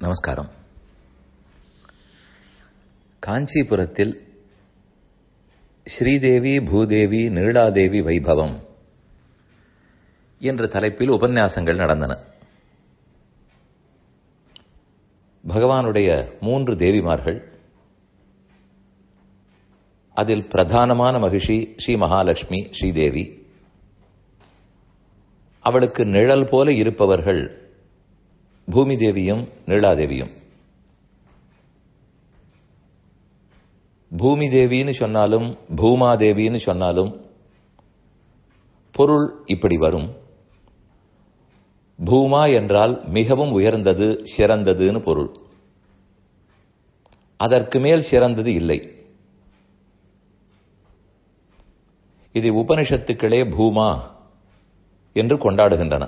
நமஸ்காரம் காஞ்சிபுரத்தில் ஸ்ரீதேவி பூதேவி நீலாதேவி வைபவம் என்ற தலைப்பில் உபன்யாசங்கள் நடந்தன பகவானுடைய மூன்று தேவிமார்கள் அதில் பிரதானமான மகிழ்ச்சி ஸ்ரீ மகாலட்சுமி ஸ்ரீதேவி அவளுக்கு நிழல் போல இருப்பவர்கள் பூமி தேவியும் நீலாதேவியும் பூமி தேவின்னு சொன்னாலும் பூமாதேவின்னு சொன்னாலும் பொருள் இப்படி வரும் பூமா என்றால் மிகவும் உயர்ந்தது சிறந்ததுன்னு பொருள் அதற்கு மேல் சிறந்தது இல்லை இது உபனிஷத்துக்களே பூமா என்று கொண்டாடுகின்றன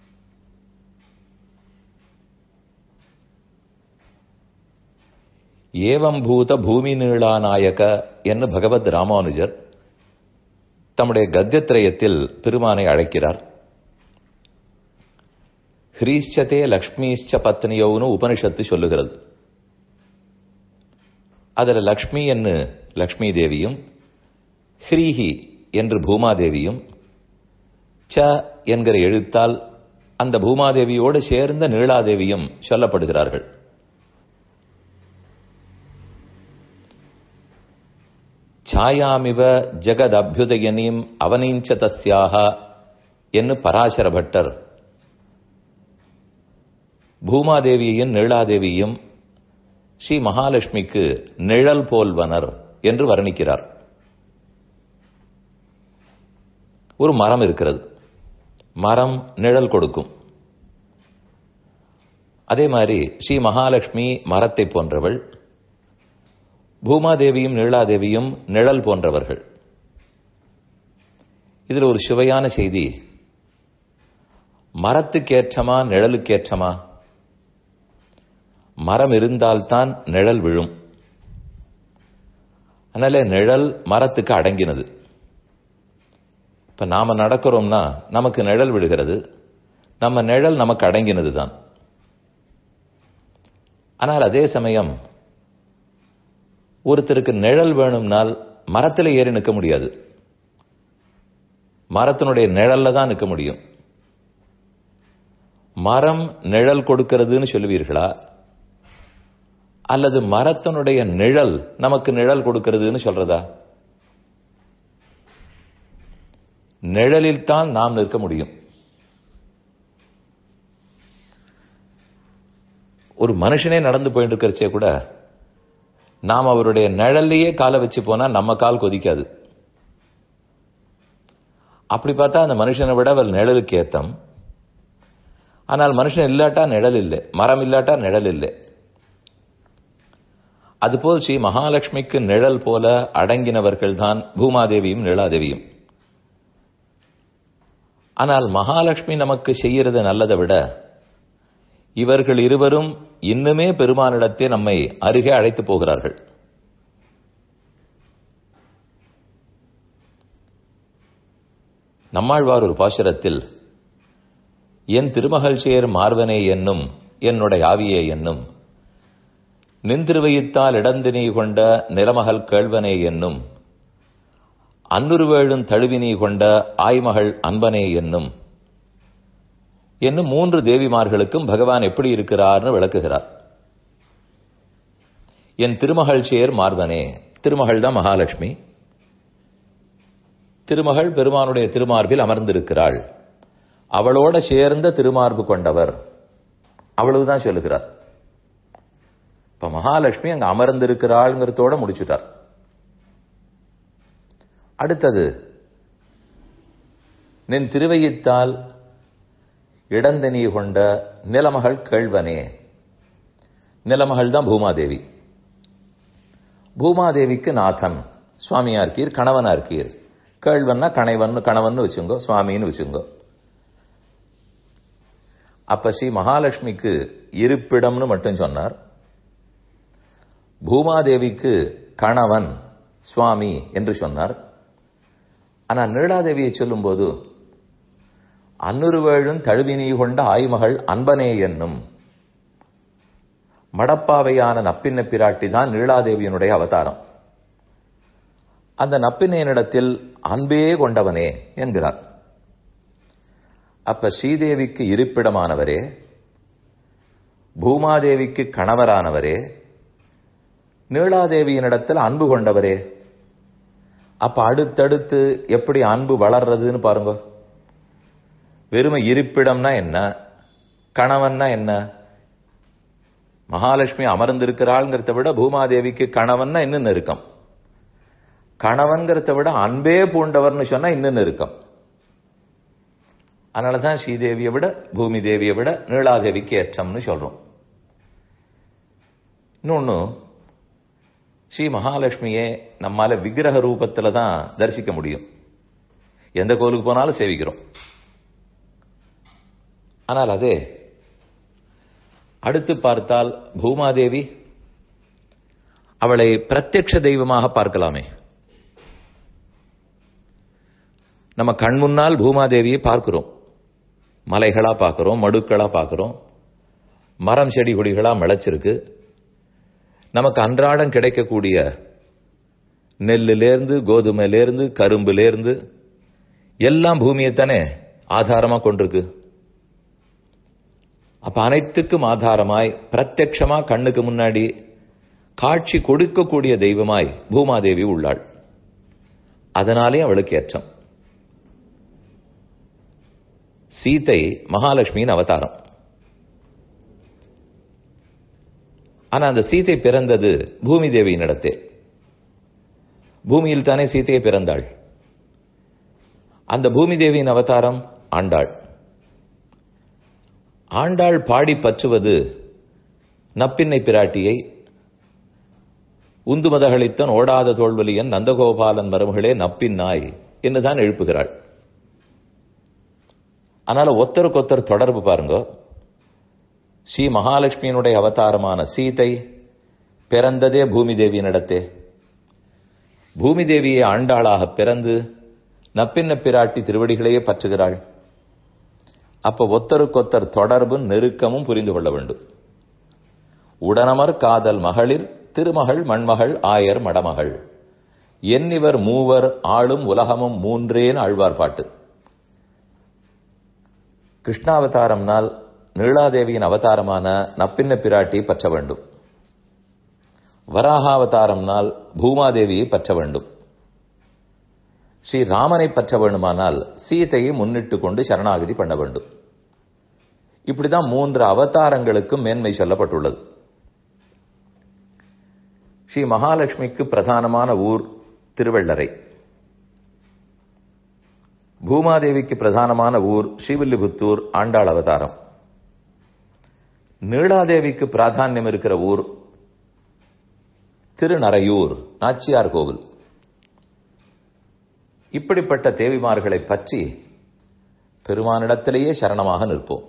ஏவம் பூத பூமி நீளாநாயக என்று பகவத் ராமானுஜர் தம்முடைய கத்தியத்திரயத்தில் பெருமானை அழைக்கிறார் ஹ்ரீஷ்சதே லக்ஷ்மிஷ்ச பத்னியோன்னு உபனிஷத்து சொல்லுகிறது அதில் லக்ஷ்மி என்று லக்ஷ்மி தேவியும் ஹ்ரீஹி என்று பூமாதேவியும் ச என்கிற எழுத்தால் அந்த பூமாதேவியோடு சேர்ந்த நீளாதேவியும் சொல்லப்படுகிறார்கள் ಛಾಯಾಮಿವ ಜಗದಭ್ಯುದಯನೀಂ ಅವನೀಂಚ ತಸ್ಯಾಹ என்று பராசர பட்டர் பூமாதேவியையும் நீளாதேவியும் ஸ்ரீ மகாலட்சுமிக்கு நிழல் போல்வனர் என்று வர்ணிக்கிறார் ஒரு மரம் இருக்கிறது மரம் நிழல் கொடுக்கும் அதே மாதிரி ஸ்ரீ மகாலட்சுமி மரத்தை போன்றவள் பூமாதேவியும் நீளாதேவியும் நிழல் போன்றவர்கள் இதில் ஒரு சுவையான செய்தி மரத்துக்கேற்றமா நிழலுக்கேற்றமா மரம் இருந்தால்தான் நிழல் விழும் அதனால நிழல் மரத்துக்கு அடங்கினது இப்ப நாம நடக்கிறோம்னா நமக்கு நிழல் விழுகிறது நம்ம நிழல் நமக்கு அடங்கினது தான் ஆனால் அதே சமயம் ஒருத்தருக்கு நிழல் வேணும்னால் மரத்தில் ஏறி நிற்க முடியாது மரத்தினுடைய நிழல்ல தான் நிற்க முடியும் மரம் நிழல் கொடுக்கிறதுன்னு சொல்லுவீர்களா அல்லது மரத்தினுடைய நிழல் நமக்கு நிழல் கொடுக்கிறதுன்னு சொல்றதா நிழலில் தான் நாம் நிற்க முடியும் ஒரு மனுஷனே நடந்து போயிட்டு இருக்கிறச்சே கூட நாம் அவருடைய நிழல்லையே காலை வச்சு போனா நம்ம கால் கொதிக்காது அப்படி பார்த்தா அந்த மனுஷனை விட அவர் நிழலுக்கு ஏத்தம் ஆனால் மனுஷன் இல்லாட்டா நிழல் இல்லை மரம் இல்லாட்டா நிழல் இல்லை அதுபோல் ஸ்ரீ மகாலட்சுமிக்கு நிழல் போல அடங்கினவர்கள் தான் பூமாதேவியும் நிழாதேவியும் ஆனால் மகாலட்சுமி நமக்கு செய்யறது நல்லதை விட இவர்கள் இருவரும் இன்னுமே பெருமானிடத்தே நம்மை அருகே அழைத்து போகிறார்கள் நம்மாழ்வார் ஒரு பாசுரத்தில் என் திருமகள் சேர் மார்வனே என்னும் என்னுடைய ஆவியே என்னும் நின்றிருவையித்தால் இடந்தினி கொண்ட நிலமகள் கேள்வனே என்னும் அன்னுருவேழும் தழுவினி கொண்ட ஆய்மகள் அன்பனே என்னும் என்னும் மூன்று தேவிமார்களுக்கும் பகவான் எப்படி இருக்கிறார்னு விளக்குகிறார் என் திருமகள் சேர் மார்பனே திருமகள் தான் மகாலட்சுமி திருமகள் பெருமானுடைய திருமார்பில் அமர்ந்திருக்கிறாள் அவளோட சேர்ந்த திருமார்பு கொண்டவர் அவ்வளவுதான் சொல்லுகிறார் இப்ப மகாலட்சுமி அங்க அமர்ந்திருக்கிறாள்ங்கிறதோட முடிச்சுட்டார் அடுத்தது நின் திருவையித்தால் இடந்தனி கொண்ட நிலமகள் கேள்வனே நிலமகள் தான் பூமாதேவி பூமாதேவிக்கு நாதன் சுவாமியா இருக்கீர் கணவனா இருக்கீர் கேள்வன்னா கணைவன் கணவன் வச்சுங்கோ சுவாமின்னு வச்சுங்கோ அப்ப ஸ்ரீ மகாலட்சுமிக்கு இருப்பிடம்னு மட்டும் சொன்னார் பூமாதேவிக்கு கணவன் சுவாமி என்று சொன்னார் ஆனா நீலாதேவியை சொல்லும்போது அன்னுருவேழும் தழுவினி கொண்ட ஆய்மகள் அன்பனே என்னும் மடப்பாவையான நப்பின்ன பிராட்டி தான் நீலாதேவியனுடைய அவதாரம் அந்த நப்பின்னையனிடத்தில் அன்பே கொண்டவனே என்கிறார் அப்ப ஸ்ரீதேவிக்கு இருப்பிடமானவரே பூமாதேவிக்கு கணவரானவரே நீலாதேவியினிடத்தில் அன்பு கொண்டவரே அப்ப அடுத்தடுத்து எப்படி அன்பு வளர்றதுன்னு பாருங்க வெறுமை இருப்பிடம்னா என்ன கணவன்னா என்ன மகாலட்சுமி அமர்ந்திருக்கிறாள்ங்கிறத விட பூமாதேவிக்கு கணவன்னா இன்னும் நெருக்கம் கணவன்கிறத விட அன்பே பூண்டவர்னு சொன்னா இன்னும் நெருக்கம் அதனாலதான் ஸ்ரீதேவியை விட பூமி தேவியை விட நீலாதேவிக்கு ஏற்றம்னு சொல்றோம் இன்னொன்னு ஸ்ரீ மகாலட்சுமியே நம்மால விக்கிரக ரூபத்துல தான் தரிசிக்க முடியும் எந்த கோவிலுக்கு போனாலும் சேவிக்கிறோம் ஆனால் அதே அடுத்து பார்த்தால் பூமாதேவி அவளை பிரத்யக்ஷ தெய்வமாக பார்க்கலாமே நம்ம கண் முன்னால் பூமாதேவியை பார்க்கிறோம் மலைகளா பார்க்கிறோம் மடுக்களா பார்க்கிறோம் மரம் செடி கொடிகளா முளைச்சிருக்கு நமக்கு அன்றாடம் கிடைக்கக்கூடிய நெல்லிலேருந்து கோதுமையிலேருந்து கரும்புலேருந்து எல்லாம் பூமியைத்தானே ஆதாரமா கொண்டிருக்கு அப்ப அனைத்துக்கும் ஆதாரமாய் பிரத்யட்சமா கண்ணுக்கு முன்னாடி காட்சி கொடுக்கக்கூடிய தெய்வமாய் பூமாதேவி உள்ளாள் அதனாலே அவளுக்கு ஏற்றம் சீதை மகாலட்சுமியின் அவதாரம் ஆனா அந்த சீதை பிறந்தது பூமி தேவியின் இடத்தே பூமியில் தானே சீதையை பிறந்தாள் அந்த பூமி தேவியின் அவதாரம் ஆண்டாள் ஆண்டாள் பாடி பற்றுவது நப்பின்னை பிராட்டியை உந்து மதகளித்தன் ஓடாத தோல்வலியன் நந்தகோபாலன் மருமகளே நப்பின் நாய் என்றுதான் எழுப்புகிறாள் அதனால ஒத்தருக்கொத்தர் தொடர்பு பாருங்க ஸ்ரீ மகாலட்சுமியினுடைய அவதாரமான சீதை பிறந்ததே பூமி தேவியினிடத்தே பூமி தேவியை ஆண்டாளாக பிறந்து நப்பின்ன பிராட்டி திருவடிகளையே பற்றுகிறாள் அப்ப ஒத்தருக்கொத்தர் தொடர்பும் நெருக்கமும் புரிந்து கொள்ள வேண்டும் உடனமர் காதல் மகளிர் திருமகள் மண்மகள் ஆயர் மடமகள் எண்ணிவர் மூவர் ஆளும் உலகமும் மூன்றேன் ஆழ்வார் பாட்டு கிருஷ்ணாவதாரம்னால் நீலாதேவியின் அவதாரமான நப்பின்ன பிராட்டி பற்ற வேண்டும் வராகாவதாரம்னால் பூமாதேவியை பற்ற வேண்டும் ஸ்ரீ ராமனை பற்ற வேண்டுமானால் சீதையை முன்னிட்டு கொண்டு சரணாகதி பண்ண வேண்டும் இப்படிதான் மூன்று அவதாரங்களுக்கும் மேன்மை சொல்லப்பட்டுள்ளது ஸ்ரீ மகாலட்சுமிக்கு பிரதானமான ஊர் திருவள்ளரை பூமாதேவிக்கு பிரதானமான ஊர் ஸ்ரீவில்லிபுத்தூர் ஆண்டாள் அவதாரம் நீலாதேவிக்கு பிராதானியம் இருக்கிற ஊர் திருநரையூர் நாச்சியார் கோவில் இப்படிப்பட்ட தேவிமார்களை பற்றி பெருமானிடத்திலேயே சரணமாக நிற்போம்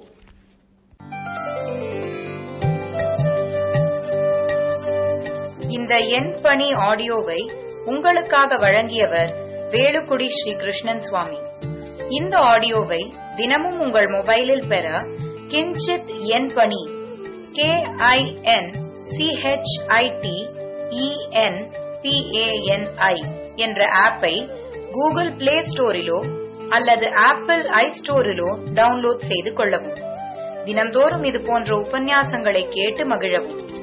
இந்த எண் பணி ஆடியோவை உங்களுக்காக வழங்கியவர் வேலுக்குடி ஸ்ரீ கிருஷ்ணன் சுவாமி இந்த ஆடியோவை தினமும் உங்கள் மொபைலில் பெற கிஞ்சித் எண் பணி கே ஐ என் சிஹெச்ஐடி இஎன் பிஏஎன்ஐ என்ற ஆப்பை கூகுள் பிளே ஸ்டோரிலோ அல்லது ஆப்பிள் ஐ ஸ்டோரிலோ டவுன்லோட் செய்து கொள்ளவும் தினம்தோறும் இது போன்ற உபன்யாசங்களை கேட்டு மகிழவும்